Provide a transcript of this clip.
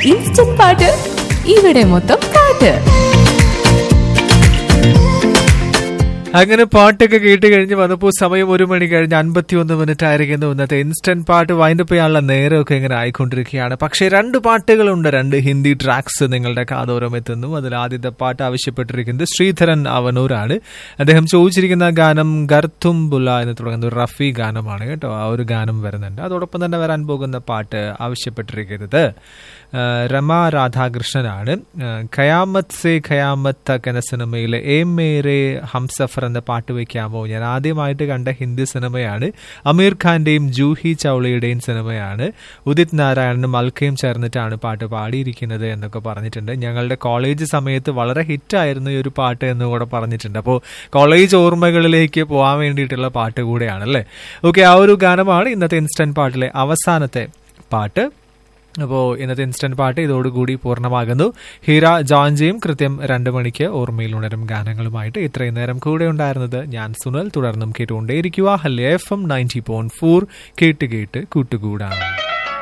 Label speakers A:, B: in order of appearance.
A: instant പാട്ട് ഇവിടെ മൊത്തം പാട്ട്
B: അങ്ങനെ പാട്ടൊക്കെ കേട്ട് കഴിഞ്ഞ് വന്നപ്പോൾ സമയം ഒരു മണി കഴിഞ്ഞ് അൻപത്തി ഒന്ന് മിനിറ്റ് ആയിരിക്കുന്നു ഇന്നത്തെ ഇൻസ്റ്റന്റ് പാട്ട് വൈൻഡപ്പ് ചെയ്യാനുള്ള നേരമൊക്കെ ഇങ്ങനെ ആയിക്കൊണ്ടിരിക്കുകയാണ് പക്ഷേ രണ്ട് പാട്ടുകളുണ്ട് രണ്ട് ഹിന്ദി ട്രാക്സ് നിങ്ങളുടെ കാതോരം എത്തുന്നു അതിൽ ആദ്യത്തെ പാട്ട് ആവശ്യപ്പെട്ടിരിക്കുന്നത് ശ്രീധരൻ അവനൂരാണ് അദ്ദേഹം ചോദിച്ചിരിക്കുന്ന ഗാനം ഗർത്തും ബുല എന്ന് തുടങ്ങുന്ന ഒരു റഫി ഗാനമാണ് കേട്ടോ ആ ഒരു ഗാനം വരുന്നുണ്ട് അതോടൊപ്പം തന്നെ വരാൻ പോകുന്ന പാട്ട് ആവശ്യപ്പെട്ടിരിക്കുന്നത് ആ, രമ രാധാകൃഷ്ണനാണ് ആ, ഖയാമത്ത് സേ ഖയാമത്ത് തക്ക് എന്ന സിനിമയിലെ ഏ മേരെ ഹംസഫർ എന്ന പാട്ട് വെക്കാമോ ഞാൻ ആദ്യമായിട്ട് കണ്ട ഹിന്ദി സിനിമയാണ് അമീർ ഖാന്റെയും ജൂഹി ചൗളയുടെയും സിനിമയാണ് ഉദിത് നാരായണനും അൽക്കയും ചേർന്നിട്ടാണ് പാട്ട് പാടിയിരിക്കുന്നത് എന്നൊക്കെ പറഞ്ഞിട്ടുണ്ട് ഞങ്ങളുടെ കോളേജ് സമയത്ത് വളരെ ഹിറ്റായിരുന്നു ഈ ഒരു പാട്ട് എന്ന് കൂടെ പറഞ്ഞിട്ടുണ്ട് അപ്പോൾ കോളേജ് ഓർമ്മകളിലേക്ക് പോകാൻ വേണ്ടിയിട്ടുള്ള പാട്ട് കൂടെയാണല്ലേ ഓക്കെ ആ ഒരു ഗാനമാണ് ഇന്നത്തെ ഇൻസ്റ്റന്റ് പാട്ടിലെ അവസാനത്തെ പാട്ട് അപ്പോൾ ഇന്നത്തെ ഇൻസ്റ്റന്റ് പാട്ട് ഇതോടുകൂടി പൂർണ്ണമാകുന്നു ഹീര ജോൺജിയും കൃത്യം രണ്ട് മണിക്ക് ഓർമ്മയിൽ ഉണരും ഗാനങ്ങളുമായിട്ട് ഇത്രയും നേരം കൂടെ ഉണ്ടായിരുന്നത് ഞാൻ സുനൽ തുടർന്നും കേട്ടുകൊണ്ടേയിരിക്കുക ഹല്യ F M ninety point four കേട്ട് കേട്ട് കൂട്ടുകൂടാണ്